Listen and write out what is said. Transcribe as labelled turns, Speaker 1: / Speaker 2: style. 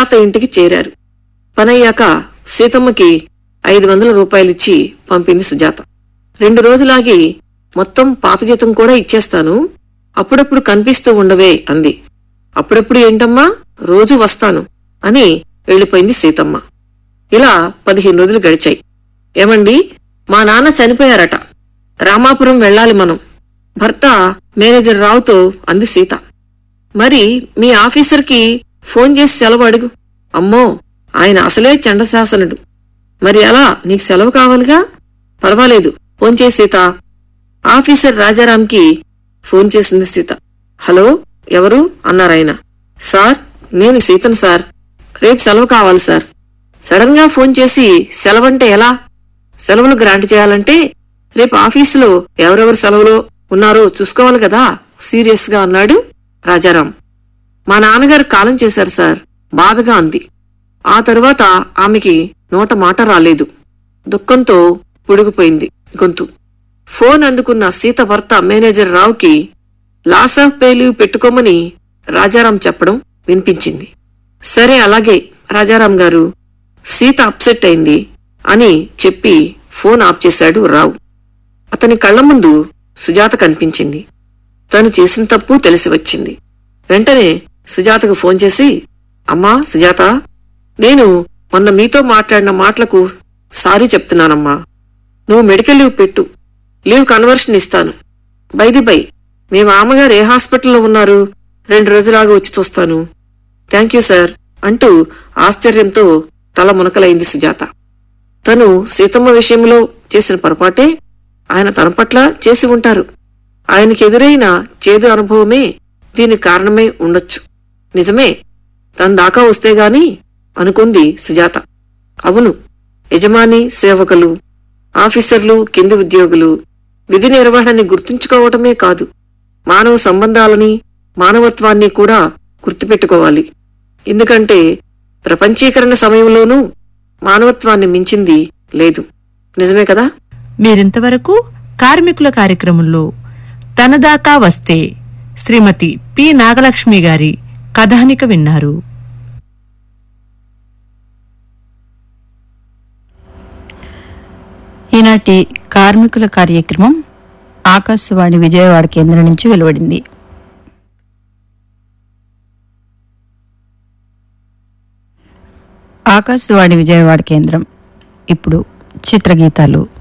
Speaker 1: సుజాత ఇంటికి చేరారు పనయ్యాక సీతమ్మకి ఐదు వందల రూపాయలిచ్చి పంపింది సుజాత రెండు రోజులాగి మొత్తం పాత జీతం కూడా ఇచ్చేస్తాను అప్పుడప్పుడు కనిపిస్తూ ఉండవే అంది అప్పుడప్పుడు ఏంటమ్మా రోజు వస్తాను అని వెళ్ళిపోయింది సీతమ్మ ఇలా పదిహేను రోజులు గడిచాయి ఏమండి మా నాన్న చనిపోయారట రామాపురం వెళ్ళాలి మనం భర్త మేనేజర్ రావుతో అంది సీత మరి మీ ఆఫీసర్కి ఫోన్ చేసి సెలవు అడుగు అమ్మో ఆయన అసలే చండశాసనుడు మరి అలా నీకు సెలవు కావాలిగా పర్వాలేదు ఫోన్ చేసి సీత ఆఫీసర్ రాజారాంకి ఫోన్ చేసింది సీత హలో ఎవరు అన్నారాయన సార్ నేను సీతను సార్ రేపు సెలవు కావాలి సార్ సడన్ గా ఫోన్ చేసి సెలవంటే ఎలా సెలవులు గ్రాంట్ చేయాలంటే రేపు ఆఫీసులో ఎవరెవరు సెలవులో ఉన్నారో చూసుకోవాలి కదా సీరియస్ గా అన్నాడు రాజారాం మా నాన్నగారు కాలం చేశారు సార్ బాధగా అంది ఆ తరువాత ఆమెకి నోట మాట రాలేదు దుఃఖంతో పుడిగిపోయింది గొంతు ఫోన్ అందుకున్న సీత భర్త మేనేజర్ రావుకి లాస్ ఆఫ్ పే లీవ్ పెట్టుకోమని రాజారాం చెప్పడం వినిపించింది సరే అలాగే రాజారాం గారు సీత అప్సెట్ అయింది అని చెప్పి ఫోన్ ఆఫ్ చేశాడు రావు అతని కళ్ల ముందు సుజాత కనిపించింది తను చేసిన తప్పు తెలిసి వచ్చింది వెంటనే సుజాతకు ఫోన్ చేసి అమ్మా సుజాత నేను మొన్న మీతో మాట్లాడిన మాటలకు సారీ చెప్తున్నానమ్మా నువ్వు మెడికల్ లీవ్ పెట్టు లీవ్ కన్వర్షన్ ఇస్తాను బైది బై మీ మామగారు ఏ హాస్పిటల్లో ఉన్నారు రెండు రోజులాగా వచ్చి చూస్తాను థ్యాంక్ యూ సార్ అంటూ ఆశ్చర్యంతో తల మునకలైంది సుజాత తను సీతమ్మ విషయంలో చేసిన పొరపాటే ఆయన తన పట్ల చేసి ఉంటారు ఆయనకి ఎదురైన చేదు అనుభవమే దీనికి కారణమై ఉండొచ్చు నిజమే తన దాకా వస్తే గాని అనుకుంది సుజాత అవును యజమాని సేవకులు ఆఫీసర్లు కింది ఉద్యోగులు విధి నిర్వహణని గుర్తుంచుకోవటమే కాదు మానవ సంబంధాలని మానవత్వాన్ని కూడా గుర్తుపెట్టుకోవాలి ఎందుకంటే ప్రపంచీకరణ సమయంలోనూ మానవత్వాన్ని మించింది లేదు నిజమే కదా
Speaker 2: మీరింతవరకు కార్మికుల కార్యక్రమంలో తనదాకా వస్తే శ్రీమతి పి నాగలక్ష్మి గారి కథానిక విన్నారు
Speaker 3: ఈనాటి కార్మికుల కార్యక్రమం ఆకాశవాణి విజయవాడ కేంద్రం నుంచి వెలువడింది ఆకాశవాణి విజయవాడ కేంద్రం ఇప్పుడు చిత్రగీతాలు